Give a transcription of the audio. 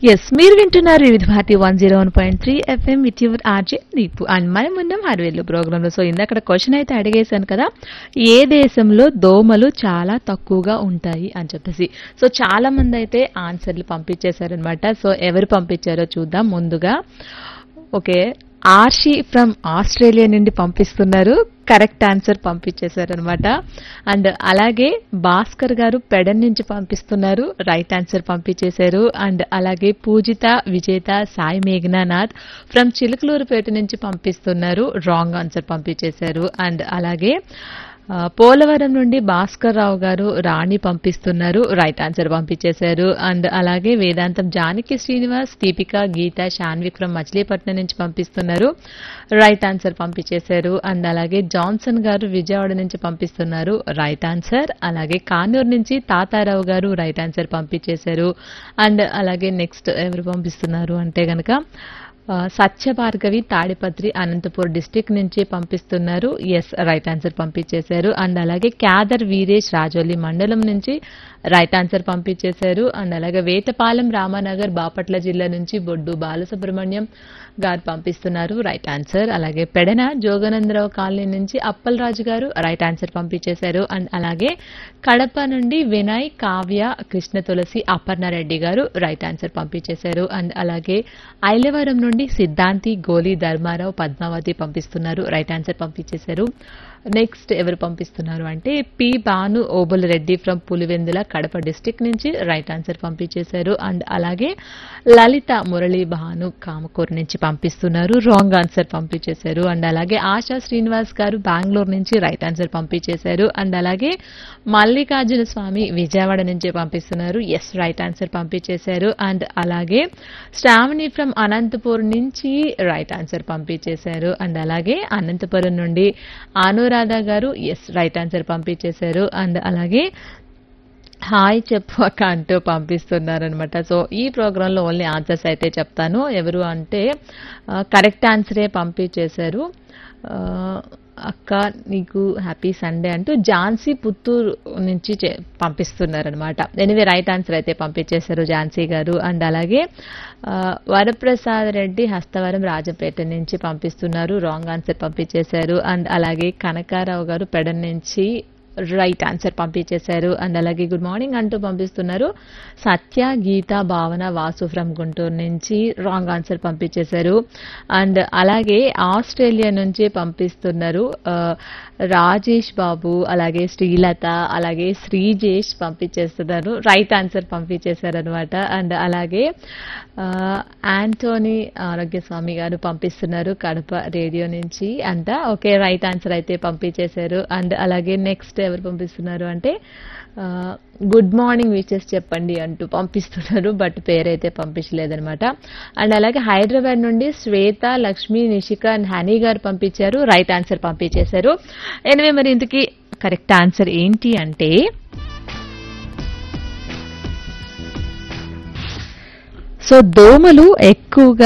yes మీరు వింటున్నారు Vividh Bharati one zero one point three FM with your RJ Deepu and మనం ఉన్నాం హర్వేలు ప్రోగ్రామ్ లో సో ఇందాక క్వశ్చన్ అయితే అడిగేశాను కదా ఏ దేశంలో దోమలు చాలా తక్కువగా ఉంటాయి అని చెప్పేసి సో చాలా మంది అయితే ఆన్సర్లు పంపించేశారనమాట సో ఎవరు పంపించారో చూద్దాం ముందుగా ఓకే ఆర్షి ఫ్రమ్ ఆస్ట్రేలియా నుండి పంపిస్తున్నారు కరెక్ట్ ఆన్సర్ పంపించేశారనమాట అండ్ అలాగే భాస్కర్ గారు పెడన్ నుంచి పంపిస్తున్నారు రైట్ ఆన్సర్ పంపించేశారు అండ్ అలాగే పూజిత విజేత సాయి మేఘనానాథ్ ఫ్రమ్ చిలుకలూరుపేట నుంచి పంపిస్తున్నారు రాంగ్ ఆన్సర్ పంపించేశారు అండ్ అలాగే ఆ, పోలవరం నుండి భాస్కర్ రావు గారు రాణి పంపిస్తున్నారు రైట్ ఆన్సర్ పంపించేశారు అండ్ అలాగే వేదాంతం జానకి శ్రీనివాస్ దీపిక గీత శాన్విక్ ఫ్రమ్ మచిలీపట్నం నుంచి పంపిస్తున్నారు రైట్ ఆన్సర్ పంపించేశారు అండ్ అలాగే జాన్సన్ గారు విజయవాడ నుంచి పంపిస్తున్నారు రైట్ ఆన్సర్ అలాగే కానూరు నుంచి తాతారావు గారు రైట్ ఆన్సర్ పంపించేశారు అండ్ అలాగే నెక్స్ట్ ఎవరు పంపిస్తున్నారు అంటే గనక ఆ, సత్య భార్గవి తాడిపత్రి అనంతపూర్ డిస్టిక్ నుంచి పంపిస్తున్నారు ఎస్ రైట్ ఆన్సర్ పంపించేశారు అండ్ అలాగే క్యాదర్ వీరేష్ రాజోలి మండలం నుంచి రైట్ ఆన్సర్ పంపించేశారు అండ్ అలాగే వేటపాలెం రామానగర్ బాపట్ల జిల్లా నుంచి బొడ్డు బాలసుబ్రహ్మణ్యం గారు పంపిస్తున్నారు రైట్ ఆన్సర్ అలాగే పెడన జోగనందరావు కాలనీ నుంచి అప్పలరాజు గారు రైట్ ఆన్సర్ పంపించేశారు అండ్ అలాగే కడప నుండి వినయ్ కావ్య కృష్ణ తులసి అపర్ణారెడ్డి గారు రైట్ ఆన్సర్ పంపించేశారు అండ్ అలాగే ఐలవరం నుండి సిద్ధాంతి గోలి ధర్మారావు పద్మావతి పంపిస్తున్నారు రైట్ ఆన్సర్ పంపించేశారు నెక్స్ట్ ఎవరు పంపిస్తున్నారు అంటే P Bhanu Obul Reddy from Pulivendula Kadapa district నుంచి రైట్ ఆన్సర్ పంపించేశారు అండ్ అలాగే లలిత మురళీ భాను కామకూరు నుంచి పంపిస్తున్నారు రాంగ్ ఆన్సర్ పంపించేశారు అండ్ అలాగే ఆశా శ్రీనివాస్ గారు బెంగళూరు నుంచి రైట్ ఆన్సర్ పంపించేశారు అండ్ అలాగే మల్లికార్జున స్వామి విజయవాడ నుంచి పంపిస్తున్నారు ఎస్ రైట్ ఆన్సర్ పంపించేశారు అండ్ అలాగే శ్రావణి ఫ్రమ్ అనంతపూర్ నుంచి రైట్ ఆన్సర్ పంపించేశారు అండ్ అలాగే అనంతపురం నుండి Anuradha garu yes right answer పంపించేశారు అండ్ అలాగే హాయ్ చెప్పు అక్క అంటూ పంపిస్తున్నారనమాట సో ఈ ప్రోగ్రాంలో ఓన్లీ ఆన్సర్స్ అయితే చెప్తాను ఎవరు అంటే కరెక్ట్ ఆన్సరే పంపించేశారు ఆ, అక్క నీకు హ్యాపీ సండే అంటూ ఝాన్సీ పుత్తూరు నుంచి చే- పంపిస్తున్నారనమాట ఎనివే రైట్ ఆన్సర్ అయితే పంపించేశారు ఝాన్సీ గారు అండ్ అలాగే ఆ, వరప్రసాద్ రెడ్డి హస్తవరం రాజపేట నుంచి పంపిస్తున్నారు రాంగ్ ఆన్సర్ పంపించేశారు అండ్ అలాగే కనకారావు గారు పెడన్ నుంచి రైట్ ఆన్సర్ పంపించేశారు అండ్ అలాగే గుడ్ మార్నింగ్ అంటూ పంపిస్తున్నారు సత్య గీత భావన వాసు ఫ్రమ్ గుంటూరు నుంచి రాంగ్ ఆన్సర్ పంపించేశారు అండ్ అలాగే ఆస్ట్రేలియా నుంచి పంపిస్తున్నారు ఆ, రాజేష్ బాబు అలాగే శ్రీలత అలాగే శ్రీజేష్ పంపించేస్తున్నారు రైట్ ఆన్సర్ పంపించేశారు అనమాట అండ్ అలాగే ఆ, యాంటోనీ ఆరోగ్యస్వామి గారు పంపిస్తున్నారు కడప రేడియో నుంచి అంతా ఓకే రైట్ ఆన్సర్ అయితే పంపించేశారు అండ్ అలాగే నెక్స్ట్ ఎవరు పంపిస్తున్నారు అంటే గుడ్ మార్నింగ్ విషెస్ చెప్పండి అంటూ పంపిస్తున్నారు బట్ పేరైతే పంపించలేదనమాట అండ్ అలాగే హైదరాబాద్ నుండి శ్వేత లక్ష్మి నిషిక అండ్ హనీ గారు పంపించారు రైట్ ఆన్సర్ పంపించేశారు ఎనివే మరి ఇంతకీ కరెక్ట్ ఆన్సర్ ఏంటి అంటే సో దోమలు ఎక్కువగా